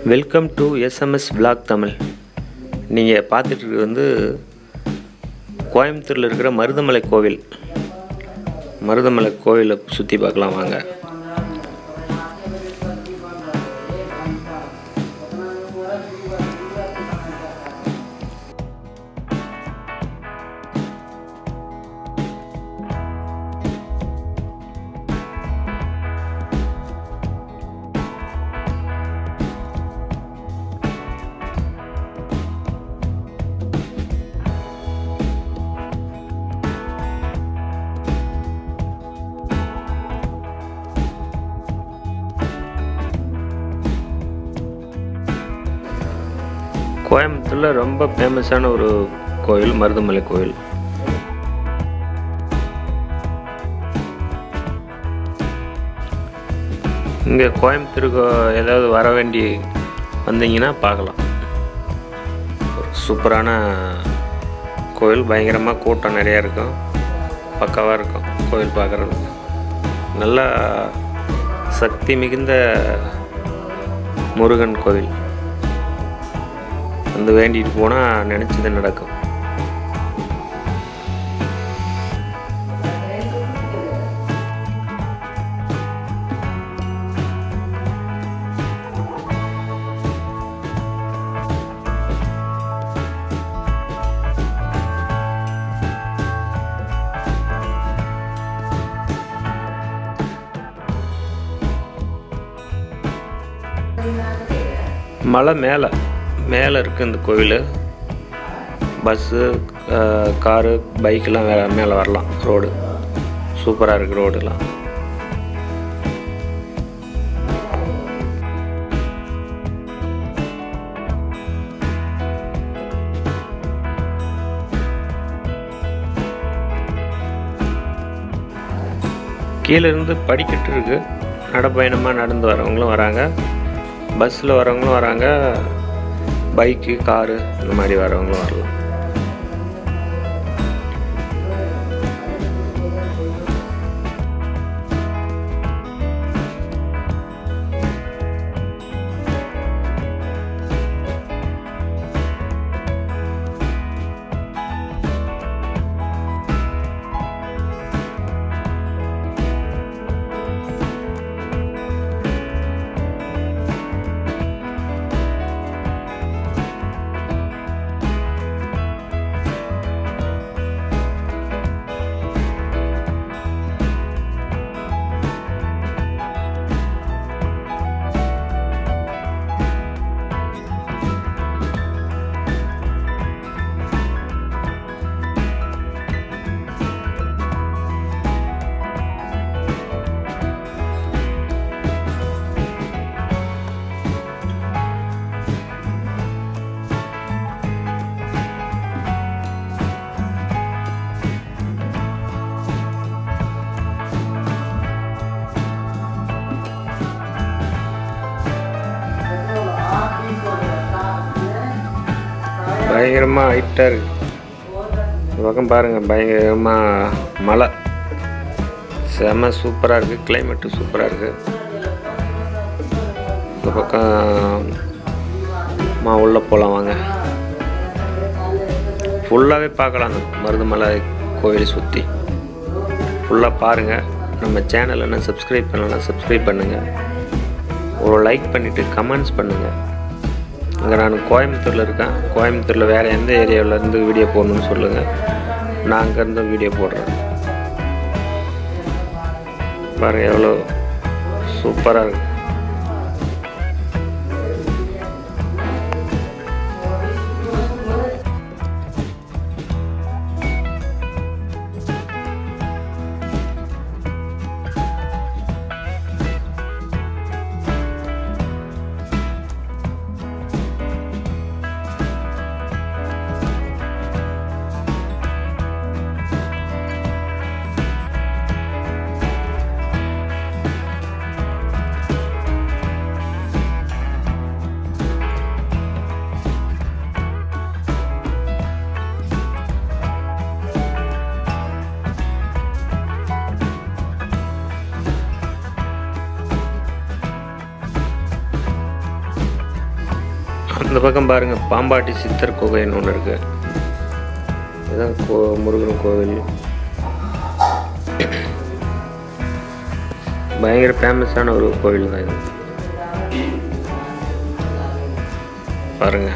welcome to SMS vlog Tamil நீங்கள் பார்த்துட்டு இருக்கிறது வந்து கோயம்புத்தூரில் இருக்கிற மருதமலை கோவில் மருதமலை கோவிலை சுற்றி பார்க்கலாம் வாங்க கோயம்புத்தூரில் ரொம்ப ஃபேமஸான ஒரு கோவில் மருதமலை கோவில் இங்கே கோயம்புத்தூருக்கு ஏதாவது வர வேண்டி வந்தீங்கன்னா பார்க்கலாம் ஒரு சூப்பரான கோவில் பயங்கரமாக கூட்டம் நிறையா இருக்கும் பக்காவாக இருக்கும் கோவில் பார்க்குறதுக்கு நல்லா சக்தி மிகுந்த முருகன் கோவில் வந்து வேண்டிட்டு போனால் நினச்சது நடக்கும் மலை மேலே மேலே இருக்குது இந்த கோவில் பஸ்ஸு காரு பைக்கெலாம் வே மேலே வரலாம் ரோடு சூப்பராக இருக்குது ரோடுலாம் கீழே இருந்து படிக்கட்டு இருக்குது நடைப்பயணமாக நடந்து வரவங்களும் வராங்க பஸ்ஸில் வரவங்களும் வராங்க பைக்கு காரு இந்த மாதிரி வரவங்களும் வரலாம் பயங்கரமாக ஹைட்டாக இருக்குது இந்த பக்கம் பாருங்கள் பயங்கரமாக மழை செம சூப்பராக இருக்குது கிளைமேட்டு சூப்பராக இருக்குது இந்த பக்கம் மா உள்ளே போகலாம் வாங்க ஃபுல்லாகவே பார்க்கலாம் அந்த மருதமலை கோயில் சுற்றி ஃபுல்லாக பாருங்கள் நம்ம சேனல் என்ன சப்ஸ்கிரைப் பண்ணலாம் சப்ஸ்கிரைப் பண்ணுங்கள் ஒரு லைக் பண்ணிவிட்டு கமெண்ட்ஸ் பண்ணுங்கள் இங்கே நான் கோயம்புத்தூரில் இருக்கேன் கோயம்புத்தூரில் வேறு எந்த ஏரியாவில் இருந்து வீடியோ போடணும்னு சொல்லுங்கள் நான் அங்கேருந்து வீடியோ போடுறேன் பாருங்கள் எவ்வளோ சூப்பராக இருக்கு அந்த பக்கம் பாருங்கள் பாம்பாட்டி சித்தர் குகைன்னு ஒன்று இருக்குது இதுதான் கோ முருகன் கோவில் பயங்கர ஃபேமஸான ஒரு கோவில் தான் இது பாருங்க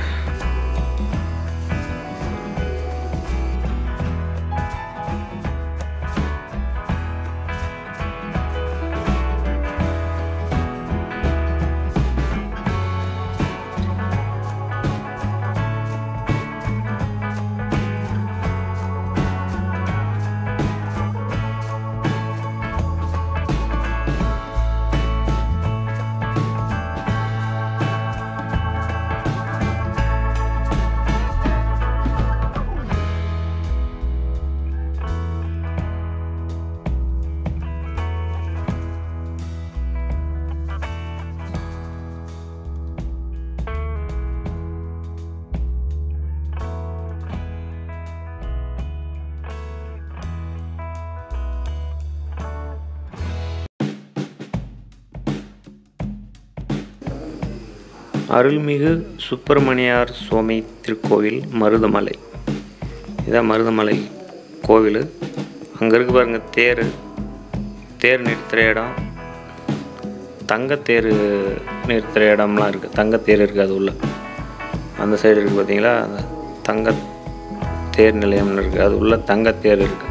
அருள்மிகு சுப்பிரமணியார் சுவாமி திருக்கோவில் மருதமலை இதான் மருதமலை கோவில் அங்கே இருக்கு பாருங்க தேர் தேர் நிறுத்துகிற இடம் தங்கத்தேர் நிறுத்துகிற இடம்லாம் இருக்குது தங்கத்தேர் இருக்குது அது உள்ள அந்த சைடு இருக்குது பார்த்தீங்களா அந்த தங்க தேர் நிலையம்னு இருக்குது அது உள்ள தங்கத்தேர் இருக்குது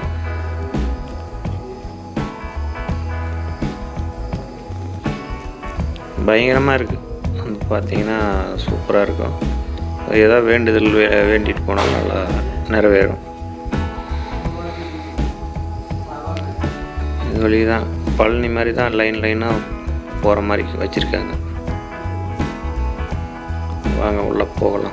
பயங்கரமாக இருக்குது வந்து பார்த்தீங்கன்னா சூப்பராக இருக்கும் அது ஏதாவது வேண்டுதல் வே வேண்டிட்டு போனால் நல்லா நிறைவேறும் இது வழி தான் பழனி மாதிரி தான் லைன் லைனாக போகிற மாதிரி வச்சுருக்காங்க வாங்க உள்ளே போகலாம்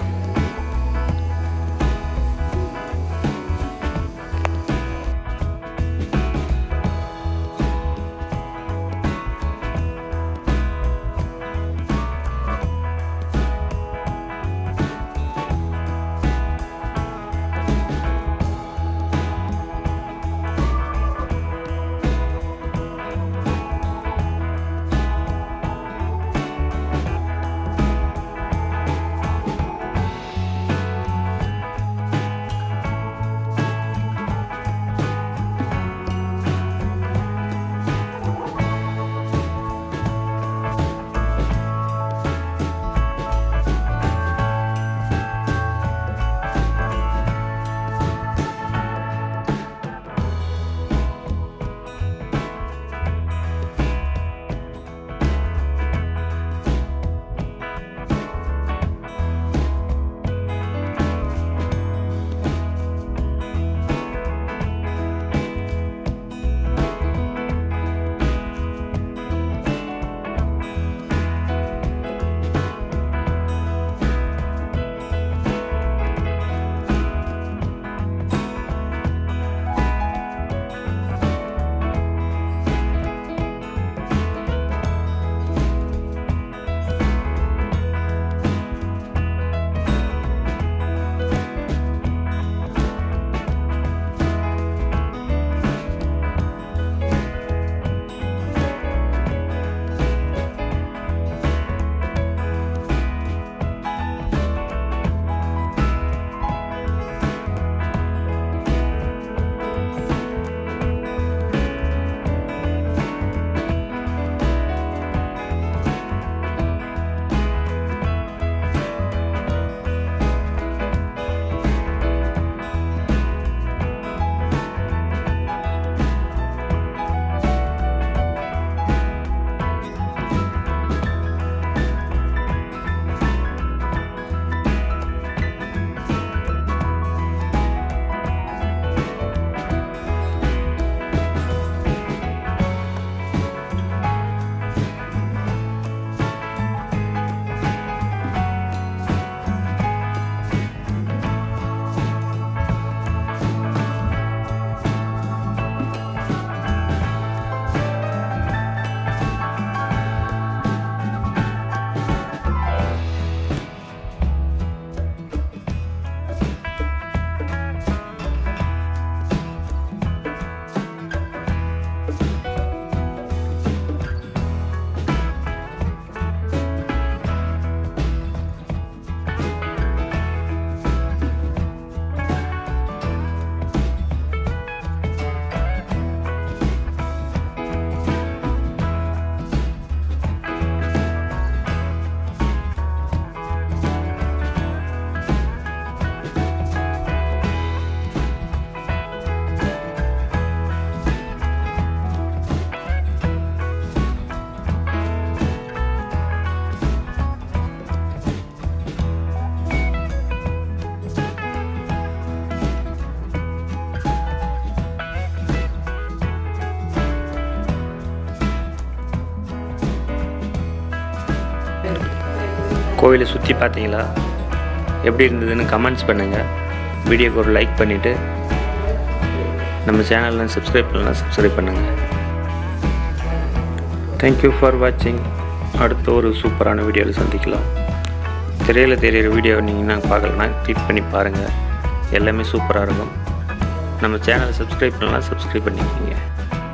கோவிலை சுற்றி பார்த்தீங்களா எப்படி இருந்ததுன்னு கமெண்ட்ஸ் பண்ணுங்கள் வீடியோக்கு ஒரு லைக் பண்ணிவிட்டு நம்ம சேனலில் சப்ஸ்கிரைப் பண்ணலாம் சப்ஸ்கிரைப் பண்ணுங்கள் தேங்க்யூ ஃபார் வாட்சிங் அடுத்த ஒரு சூப்பரான வீடியோவில் சந்திக்கலாம் திரையில் தெரியிற வீடியோ நீங்கள் பார்க்கலன்னா கிளிக் பண்ணி பாருங்கள் எல்லாமே சூப்பராக இருக்கும் நம்ம சேனலை சப்ஸ்கிரைப் பண்ணலாம் சப்ஸ்கிரைப் பண்ணிக்கோங்க